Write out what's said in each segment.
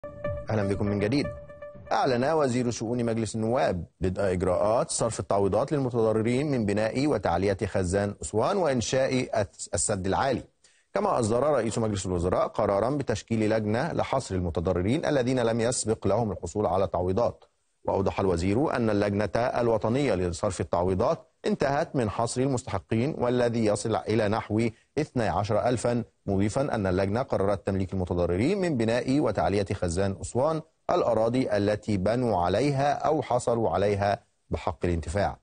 أهلا بكم من جديد أعلن وزير شؤون مجلس النواب بدء إجراءات صرف التعويضات للمتضررين من بناء وتعلية خزان أسوان وإنشاء السد العالي كما أصدر رئيس مجلس الوزراء قرارا بتشكيل لجنة لحصر المتضررين الذين لم يسبق لهم الحصول على تعويضات وأوضح الوزير أن اللجنة الوطنية لصرف التعويضات انتهت من حصر المستحقين والذي يصل إلى نحو 12 ألفا مضيفا أن اللجنة قررت تمليك المتضررين من بناء وتعلية خزان أسوان الأراضي التي بنوا عليها أو حصلوا عليها بحق الانتفاع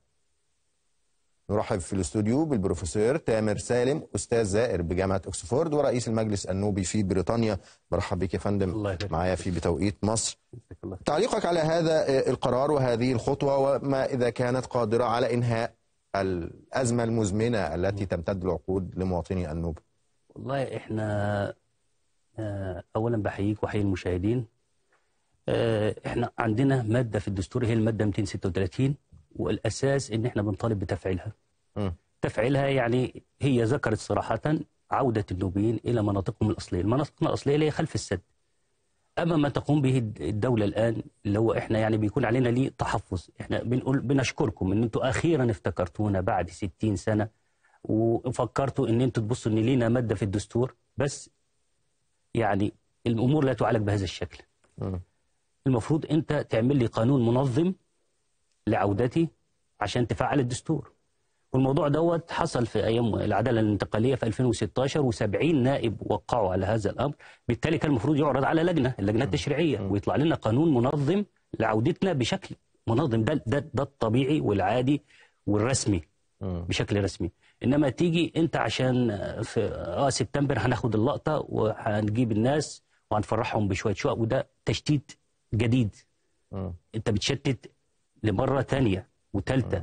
نرحب في الاستوديو بالبروفيسور تامر سالم أستاذ زائر بجامعة أكسفورد ورئيس المجلس النوبي في بريطانيا برحب بك يا فندم الله يبارك معايا في بتوقيت مصر جزاك الله خير. تعليقك على هذا القرار وهذه الخطوة وما إذا كانت قادرة على إنهاء الأزمة المزمنة التي تمتد العقود لمواطني النوبة والله احنا آه، اولا بحييك وحيي المشاهدين آه، احنا عندنا ماده في الدستور هي الماده 236 والاساس ان احنا بنطالب بتفعيلها مم. تفعيلها يعني هي ذكرت صراحه عوده النوبيين الى مناطقهم الاصليه المناطق الاصليه اللي هي خلف السد اما ما تقوم به الدوله الان اللي هو احنا يعني بيكون علينا ليه تحفظ احنا بنقول بنشكركم ان انتم اخيرا افتكرتونا بعد 60 سنه وفكرتوا ان انتم تبصوا ان لينا ماده في الدستور بس يعني الامور لا تعالج بهذا الشكل مم. المفروض انت تعمل لي قانون منظم لعودتي عشان تفعل الدستور والموضوع دوت حصل في ايام العداله الانتقاليه في 2016 و70 نائب وقعوا على هذا الامر بالتالي كان المفروض يعرض على لجنه اللجنه التشريعيه ويطلع لنا قانون منظم لعودتنا بشكل منظم ده ده, ده الطبيعي والعادي والرسمي مم. بشكل رسمي انما تيجي انت عشان في اه سبتمبر هناخد اللقطه وهنجيب الناس وهنفرحهم بشويه شقق وده تشتيت جديد مم. انت بتشتت لمره ثانيه وثالثه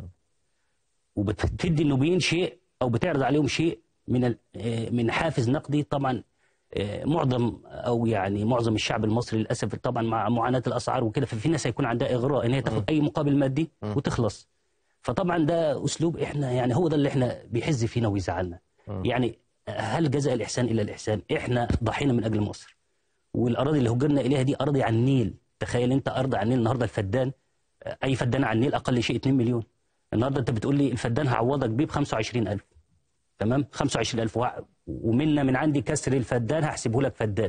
وبتدي النوبيين شيء او بتعرض عليهم شيء من ال- آه، من حافز نقدي طبعا آه، معظم او يعني معظم الشعب المصري للاسف طبعا مع معاناه الاسعار وكده ففي ناس هيكون عندها اغراء ان هي تاخد اي مقابل مادي وتخلص فطبعا ده اسلوب احنا يعني هو ده اللي احنا بيحز فينا ويزعلنا يعني هل جزاء الاحسان الا الاحسان احنا ضحينا من اجل مصر والاراضي اللي هجرنا اليها دي اراضي على النيل تخيل انت ارض على النيل النهارده الفدان اي فدان على النيل اقل شيء 2 مليون النهارده انت بتقول لي الفدان هعوضك بيه ب 25000 تمام 25000 وع- ومنا من عندي كسر الفدان هحسبه لك فدان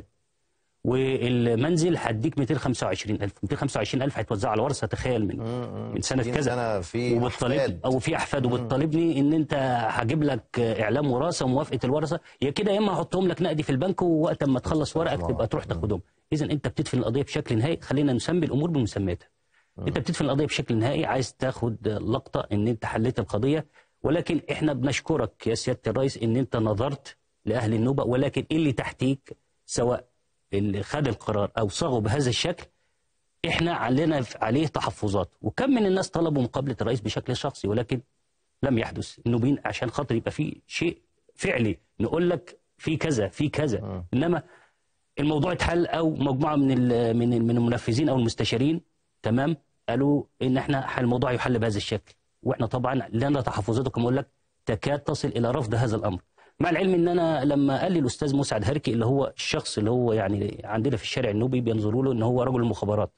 والمنزل هديك 225000 225000 هيتوزعوا على ورثه تخيل من من سنه 60 كذا سنة في وبتطالب أحفاد. او في احفاد وبتطالبني ان انت هجيب لك اعلام وراثه وموافقه الورثه يا كده يا اما احطهم لك نقدي في البنك ووقت ما تخلص ورقك الله. تبقى تروح تاخدهم اذا انت بتدفن القضيه بشكل نهائي خلينا نسمي الامور بمسمياتها انت بتدفن القضيه بشكل نهائي عايز تاخد لقطه ان انت حليت القضيه ولكن احنا بنشكرك يا سياده الرئيس ان انت نظرت لاهل النوبه ولكن اللي تحتيك سواء اللي خد القرار او صاغه بهذا الشكل احنا علينا عليه تحفظات وكم من الناس طلبوا مقابله الرئيس بشكل شخصي ولكن لم يحدث النوبيين عشان خاطر يبقى في شيء فعلي نقول لك في كذا في كذا انما الموضوع اتحل او مجموعه من ال- من ال- من المنفذين او المستشارين تمام قالوا ان احنا حل- الموضوع يحل بهذا الشكل واحنا طبعا لنا تحفظات كما اقول لك تكاد تصل الى رفض هذا الامر مع العلم ان انا لما قال لي الاستاذ مسعد هركي اللي هو الشخص اللي هو يعني عندنا في الشارع النوبي بينظروا له ان هو رجل المخابرات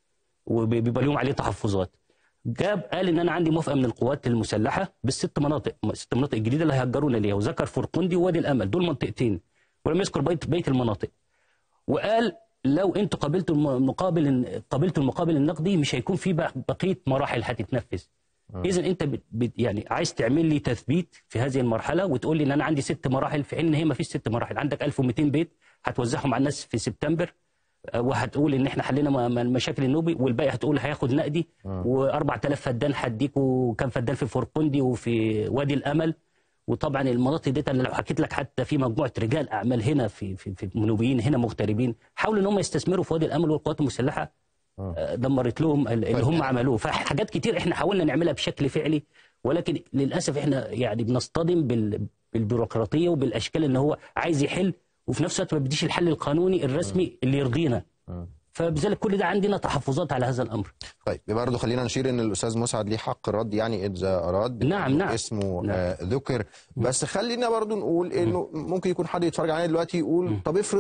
وبيبقى لهم عليه تحفظات جاب قال ان انا عندي موافقه من القوات المسلحه بالست مناطق الست مناطق الجديده اللي هيهجرونا ليها وذكر فرقندي ووادي الامل دول منطقتين ولم يذكر بيت بيت المناطق وقال لو انتوا قابلتوا المقابل قابلتوا المقابل النقدي مش هيكون في بق- بقيه مراحل هتتنفذ اذا انت بت بت يعني عايز تعمل لي تثبيت في هذه المرحله وتقول لي ان انا عندي ست مراحل في حين ان هي ما فيش ست مراحل عندك 1200 بيت هتوزعهم على الناس في سبتمبر آه، وهتقول ان احنا حلينا م- م- مشاكل النوبي والباقي هتقول هياخد نقدي و4000 فدان هديك وكم فدان في فرقندي وفي وادي الامل وطبعا المناطق دي انا لو حكيت لك حتى في مجموعه رجال اعمال هنا في في, في منوبيين هنا مغتربين حاولوا ان هم يستثمروا في وادي الامل والقوات المسلحه آه، دمرت لهم ال- اللي هم عملوه فحاجات كتير احنا حاولنا نعملها بشكل فعلي ولكن للاسف احنا يعني بنصطدم بال بالبيروقراطيه وبالاشكال ان هو عايز يحل وفي نفس الوقت ما بيديش الحل القانوني الرسمي اللي يرضينا فبذلك كل ده عندنا تحفظات على هذا الامر طيب برضه خلينا نشير ان الاستاذ مسعد ليه حق الرد يعني اذا اراد نعم، إنه نعم. اسمه نعم. آه ذكر بس خلينا برضه نقول انه ممكن يكون حد يتفرج علينا دلوقتي يقول طب افرض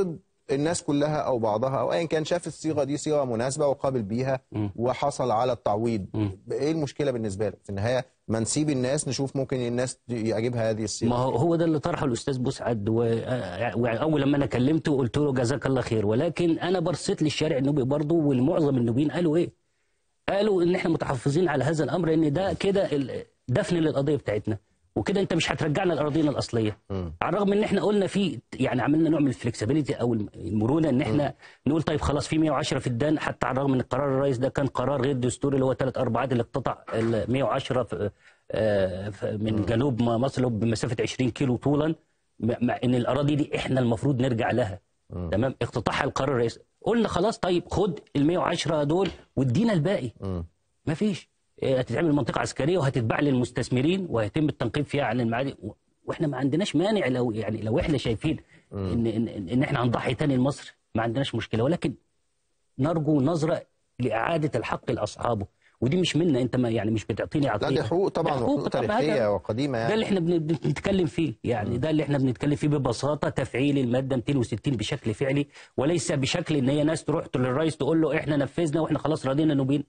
الناس كلها او بعضها او ايا كان شاف الصيغه دي صيغه مناسبه وقابل بيها وحصل على التعويض ايه المشكله بالنسبه له في النهايه ما نسيب الناس نشوف ممكن الناس يعجبها هذه الصيغه ما هو هو ده اللي طرحه الاستاذ مسعد و- واول لما انا كلمته قلت له جزاك الله خير ولكن انا بصيت للشارع النوبي برضه والمعظم النوبيين قالوا ايه؟ قالوا ان احنا متحفظين على هذا الامر ان ده كده ال- دفن للقضيه بتاعتنا وكده انت مش هترجعنا لاراضينا الاصليه على الرغم ان احنا قلنا في يعني عملنا نوع من الفلكسبيليتي او المرونه ان احنا نقول طيب خلاص في 110 في الدان حتى على الرغم ان قرار الرئيس ده كان قرار غير دستوري اللي هو ثلاث ارباعات اللي اقتطع ال 110 في آه، في- من جنوب مصر اللي هو بمسافه 20 كيلو طولا مع مع ان الاراضي دي احنا المفروض نرجع لها تمام اقتطاعها القرار الرئيسي قلنا خلاص طيب خد ال 110 دول وادينا الباقي ما فيش إيه، هتتعمل منطقه عسكريه وهتتباع للمستثمرين وهيتم التنقيب فيها عن المعادن و- واحنا ما عندناش مانع لو يعني لو احنا شايفين ان ان, إن احنا هنضحي تاني لمصر ما عندناش مشكله ولكن نرجو نظره لاعاده الحق لاصحابه ودي مش منا انت ما يعني مش بتعطيني عطيه لا دي حقوق طبعا ده وحقوق طبعاً. تاريخيه هذا- وقديمه ده يعني اللي احنا بن- بنتكلم فيه يعني ده اللي احنا بنتكلم فيه ببساطه تفعيل الماده 260 بشكل فعلي وليس بشكل ان هي ناس تروح للرئيس تقول له احنا نفذنا واحنا خلاص راضينا نوبين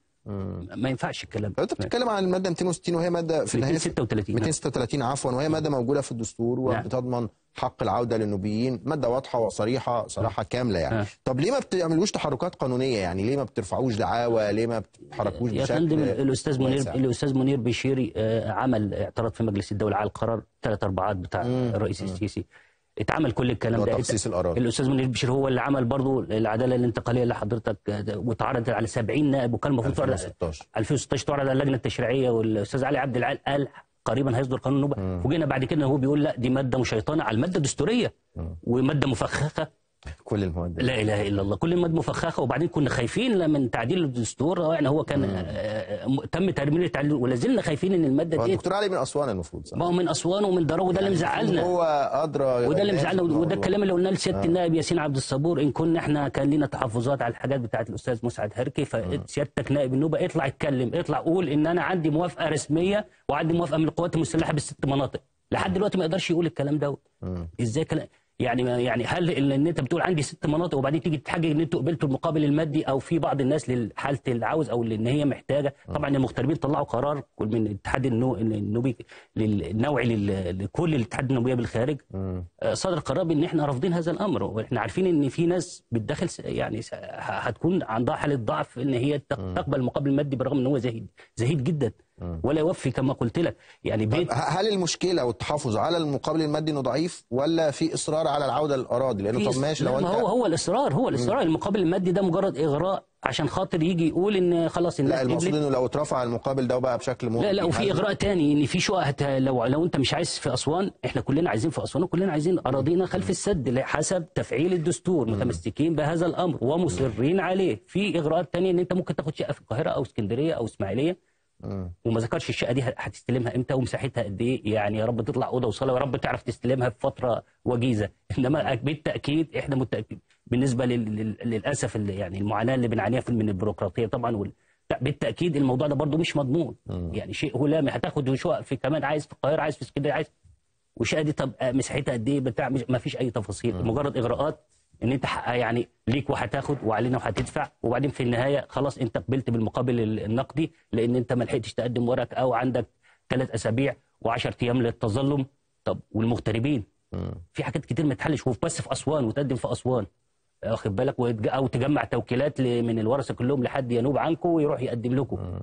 ما ينفعش الكلام لو انت بتتكلم عن الماده 260 وهي ماده في النهايه 236 نعم. 236 عفوا وهي ماده موجوده في الدستور نعم. وبتضمن حق العوده للنوبيين ماده واضحه وصريحه صراحه كامله يعني نعم. طب ليه ما بتعملوش تحركات قانونيه يعني ليه ما بترفعوش دعاوى ليه ما بتتحركوش يا بشكل فندم الاستاذ منير واسع؟ الاستاذ منير بشيري آه، عمل اعتراض في مجلس الدوله على القرار ثلاث ارباعات بتاع الرئيس السيسي اتعمل كل الكلام اللي هو ده تخصيص الأراضي. الاستاذ منير بشير هو اللي عمل برضو العداله الانتقاليه اللي حضرتك آه، واتعرضت على 70 نائب وكان المفروض تعرض 2016 2016 تعرض على اللجنه التشريعيه والاستاذ علي عبد العال قال قريبا هيصدر قانون النوبه وجينا بعد كده هو بيقول لا دي ماده مشيطنه على الماده الدستوريه وماده مفخخه كل المواد لا اله الا الله كل المواد مفخخه وبعدين كنا خايفين من تعديل الدستور يعني هو كان آه، م- تم ترميم التعديل ولا زلنا خايفين ان الماده هو دي الدكتور علي من اسوان المفروض صح ما هو من اسوان ومن دراو وده اللي مزعلنا هو ادرى وده اللي الناس مزعلنا بالموضوع. وده الكلام اللي قلناه لسياده النائب ياسين عبد الصبور ان كنا احنا كان لنا تحفظات على الحاجات بتاعه الاستاذ مسعد هركي فسيادتك نائب النوبه اطلع اتكلم اطلع قول ان انا عندي موافقه رسميه وعندي موافقه من القوات المسلحه بالست مناطق لحد دلوقتي ما يقدرش يقول الكلام دوت ازاي كلام يعني ما- يعني هل ال- ان انت بتقول عندي ست مناطق وبعدين تيجي تحجج ان انتوا قبلتوا المقابل المادي او في بعض الناس لحاله العاوز او ان هي محتاجه طبعا المغتربين طلعوا قرار كل من الاتحاد النو- النوبي النوعي لل- لكل الاتحاد النوبيه بالخارج آه، صدر قرار بان احنا رافضين هذا الامر واحنا عارفين ان في ناس بتدخل س- يعني س- ه- هتكون عندها حاله ضعف ان هي تق- تقبل المقابل المادي بالرغم ان هو زهيد زهيد جدا ولا يوفي كما قلت لك يعني بيت ه- هل المشكله والتحفظ على المقابل المادي انه ضعيف ولا في اصرار على العوده للاراضي لانه في طب ماشي لا، لو ما انت هو هو الاصرار هو الاصرار المقابل المادي ده مجرد اغراء عشان خاطر يجي يقول ان خلاص الناس لا المقصود قبلت. انه لو اترفع المقابل ده وبقى بشكل لا لا وفي اغراء تاني ان في شقق هت... لو لو انت مش عايز في اسوان احنا كلنا عايزين في اسوان وكلنا عايزين اراضينا خلف السد حسب تفعيل الدستور متمسكين بهذا الامر ومصرين عليه في اغراءات تانية ان انت ممكن تاخد شقه في القاهره او اسكندريه او اسماعيليه وما ذكرش الشقه دي هتستلمها امتى ومساحتها قد ايه يعني يا رب تطلع اوضه وصاله ويا رب تعرف تستلمها في فتره وجيزه انما بالتاكيد احنا متاكد بالنسبه لل... لل- للاسف اللي يعني المعاناه اللي بنعانيها في- من البيروقراطيه طبعا وال... لا بالتاكيد الموضوع ده برضو مش مضمون يعني شيء هلامي هتاخد شقق في كمان عايز في القاهره عايز في اسكندريه عايز والشقه دي طب آه، مساحتها قد ايه بتاع مش- ما فيش اي تفاصيل مجرد اغراءات ان انت حق- يعني ليك وهتاخد وعلينا وهتدفع وبعدين في النهايه خلاص انت قبلت بالمقابل ال- النقدي لان انت ما لحقتش تقدم ورق او عندك ثلاث اسابيع و10 ايام للتظلم طب والمغتربين في حاجات كتير ما تحلش وفي بس في اسوان وتقدم في اسوان واخد بالك وتج- او تجمع توكيلات ل- من الورثه كلهم لحد ينوب عنكم ويروح يقدم لكم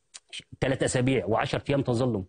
ثلاث اسابيع و10 ايام تظلم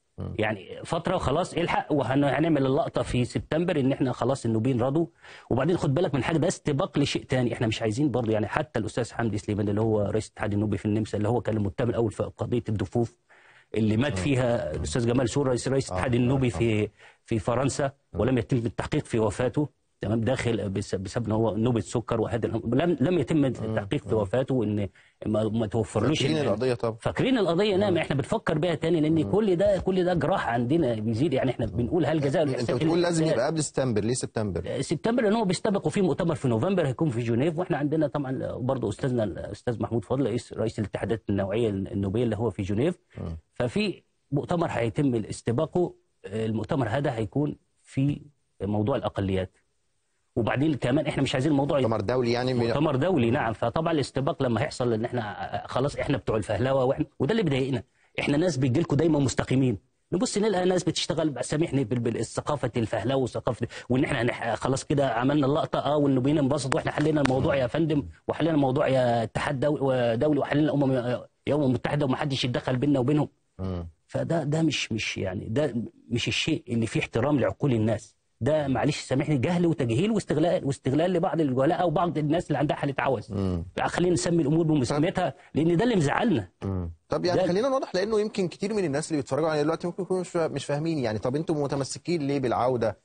يعني فتره وخلاص الحق وهنعمل اللقطه في سبتمبر ان احنا خلاص النوبين رضوا وبعدين خد بالك من حاجه ده استباق لشيء تاني احنا مش عايزين برضه يعني حتى الاستاذ حمدي سليمان اللي هو رئيس الاتحاد النوبي في النمسا اللي هو كان المتهم الاول في قضيه الدفوف اللي مات فيها الاستاذ جمال سور رئيس رئيس الاتحاد النوبي في في فرنسا ولم يتم التحقيق في وفاته تمام داخل بس- بسبب ان هو نوبه سكر وهذا الأمر. لم لم يتم التحقيق في وفاته وان ما, ما توفرلوش فاكرين ال- القضيه طبعا فاكرين القضيه نعم احنا بنفكر بيها تاني لان كل ده كل ده جراح عندنا بيزيد يعني احنا بنقول هل جزاء انت الإحسان بتقول لازم إلا يبقى قبل سبتمبر ليه سبتمبر سبتمبر لان هو بيستبق وفي مؤتمر في نوفمبر هيكون في جنيف واحنا عندنا طبعا برضه استاذنا الاستاذ محمود فضل رئيس رئيس الاتحادات النوعيه النوبيه اللي هو في جنيف ففي مؤتمر هيتم استباقه المؤتمر هذا هيكون في موضوع الاقليات وبعدين كمان احنا مش عايزين الموضوع مؤتمر دولي يعني من- مؤتمر دولي نعم فطبعا الاستباق لما هيحصل ان احنا خلاص احنا بتوع الفهلوه واحنا وده اللي بيضايقنا احنا ناس بيجي لكم دايما مستقيمين نبص نلقى ناس بتشتغل سامحني بال- بالثقافه الفهلوه وثقافه وان احنا هنح- خلاص كده عملنا اللقطه اه وانه بينا انبسط واحنا حلينا الموضوع يا فندم وحلينا الموضوع يا اتحاد دو- دولي وحلينا الامم الامم المتحده ومحدش يتدخل بيننا وبينهم مم. فده ده مش مش يعني ده مش الشيء اللي فيه احترام لعقول الناس ده معلش سامحني جهل وتجهيل واستغلال واستغلال لبعض الجهلاء او بعض الناس اللي عندها حاله عوز خلينا نسمي الامور بمسميتها لان ده اللي مزعلنا مم. طب يعني ده- خلينا نوضح لانه يمكن كتير من الناس اللي بيتفرجوا علينا دلوقتي ممكن يكونوا مش فا- مش فاهمين يعني طب انتم متمسكين ليه بالعوده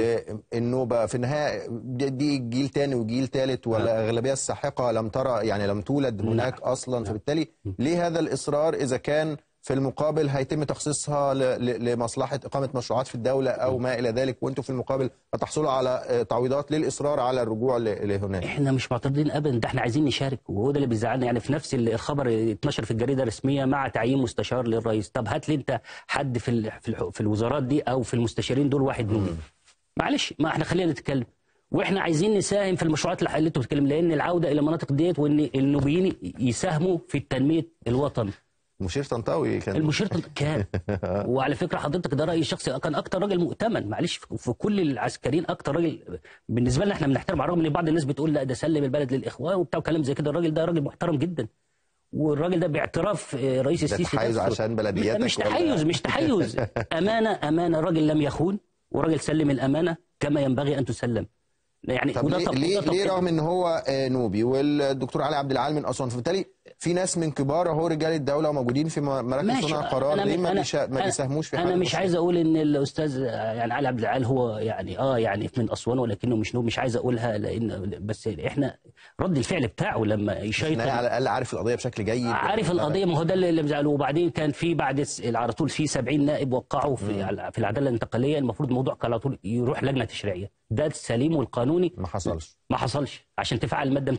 للنوبه في النهايه دي دي جيل تاني وجيل تالت والاغلبيه الساحقه لم ترى يعني لم تولد هناك اصلا فبالتالي ليه هذا الاصرار اذا كان في المقابل هيتم تخصيصها ل- ل- لمصلحه اقامه مشروعات في الدوله او ما الى ذلك وانتم في المقابل هتحصلوا على آه، تعويضات للاصرار على الرجوع ل- لهناك احنا مش معترضين ابدا ده احنا عايزين نشارك وهو ده اللي بيزعلنا يعني في نفس الخبر اللي اتنشر في الجريده الرسميه مع تعيين مستشار للرئيس طب هات لي انت حد في ال- في, الح- في الوزارات دي او في المستشارين دول واحد نوبي معلش ما احنا خلينا نتكلم واحنا عايزين نساهم في المشروعات اللي انتوا بتتكلم لان العوده الى المناطق ديت وان النوبيين يساهموا في تنميه الوطن مشير طنطاوي كان المشير كان وعلى فكره حضرتك ده رايي الشخصي كان اكتر راجل مؤتمن معلش في في كل العسكريين اكتر راجل بالنسبه لنا احنا بنحترم على الرغم ان بعض الناس بتقول لا ده سلم البلد للاخوان وبتاع كلام زي كده الراجل ده راجل محترم جدا والراجل ده باعتراف آه، رئيس ده السيسي تحيز نفسه. عشان بلدياتك مش ولا- تحيز مش تحيز امانه امانه راجل لم يخون وراجل سلم الامانه كما ينبغي ان تسلم يعني طب وده ليه, طب- ليه, وده ليه طب- رغم ان هو آه، نوبي والدكتور علي عبد العال من اسوان فبالتالي في ناس من كبار اهو رجال الدوله وموجودين في م- مراكز ماشي صنع قرار أنا ليه ما, أنا- بيشا ما أنا- بيساهموش في انا حل مش المشكلة؟ عايز اقول ان الاستاذ يعني علي عبد العال هو يعني اه يعني من اسوان ولكنه مش نوب مش عايز اقولها لان بس احنا رد الفعل بتاعه لما إن هي يشيطن على الاقل عارف القضيه بشكل جيد عارف القضيه ما هو ده اللي مزعله وبعدين كان في بعد الس- على طول في 70 نائب وقعوا في على- في العداله الانتقاليه المفروض الموضوع كان على طول يروح لجنه تشريعيه ده السليم والقانوني ما حصلش ما حصلش عشان تفعل الماده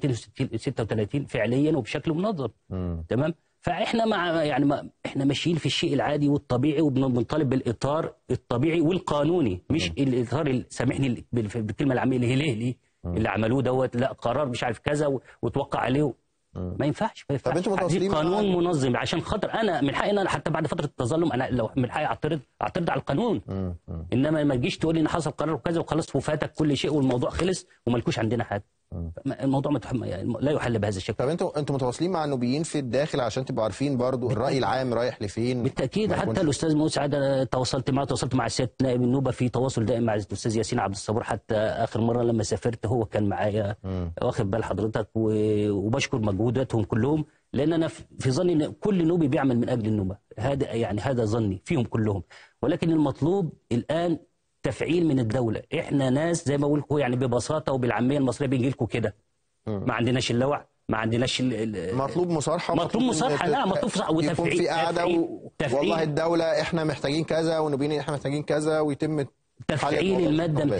236 فعليا وبشكل منظم مم. تمام فاحنا مع يعني ما احنا ماشيين في الشيء العادي والطبيعي وبنطالب بالاطار الطبيعي والقانوني مش الاطار ال- سامحني ال- بال- بالكلمه العاميه الهلهلي اللي عملوه دوت لا قرار مش عارف كذا و- وتوقع عليه ما ينفعش ما ينفعش انتوا عايزين متواصلين مع- قانون منظم عشان خاطر انا من حقي ان انا حتى بعد فتره التظلم انا لو من حقي اعترض اعترض على القانون مم. مم. انما ما تجيش تقول لي ان حصل قرار وكذا وخلاص وفاتك كل شيء والموضوع خلص ومالكوش عندنا حاجه الموضوع ما تحم... يعني لا يحل بهذا الشكل طب انتوا انتوا متواصلين مع النوبيين في الداخل عشان تبقوا عارفين برضو الراي العام رايح لفين بالتاكيد ما يكونش- حتى الاستاذ مسعد انا تواصلت معه تواصلت مع سياده نائب النوبه في تواصل دائم مع الاستاذ ياسين عبد الصبور حتى اخر مره لما سافرت هو كان معايا واخد بال حضرتك و- وبشكر مجهوداتهم كلهم لان انا في في ظني ان كل نوبي بيعمل من اجل النوبه هذا يعني هذا ظني فيهم كلهم ولكن المطلوب الان تفعيل من الدوله احنا ناس زي ما بقول لكم يعني ببساطه وبالعاميه المصريه بنجي لكم كده ما عندناش اللوع ما عندناش ال- ال- مطلوب مصارحه مطلوب مصارحة، إن نعم، مطلوب مصارحة يكون وتفعيل- في قاعده و... تفعيل- تفعيل. والله الدوله احنا محتاجين كذا والنوبيين احنا محتاجين كذا ويتم حل تفعيل الموضوع الماده بالطبع.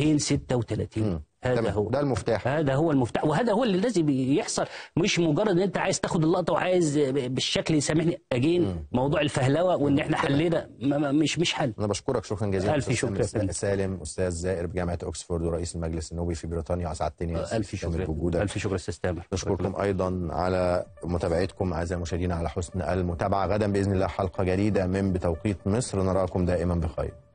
236 هذا تمام. هو ده المفتاح هذا هو المفتاح وهذا هو اللي لازم يحصل مش مجرد ان انت عايز تاخد اللقطه وعايز بالشكل يسامحني اجين موضوع الفهلوه وان احنا حلينا ما- ما- مش مش حل انا بشكرك شكرا جزيلا ألف أستاذ شكر يا سامر فندم. سالم استاذ زائر بجامعه اوكسفورد ورئيس المجلس النوبي في بريطانيا اسعدتني يا أستاذ الف سامر شكر بوجودك الف شكر استاذ تامر نشكركم ايضا على متابعتكم اعزائي المشاهدين على حسن المتابعه غدا باذن الله حلقه جديده من بتوقيت مصر نراكم دائما بخير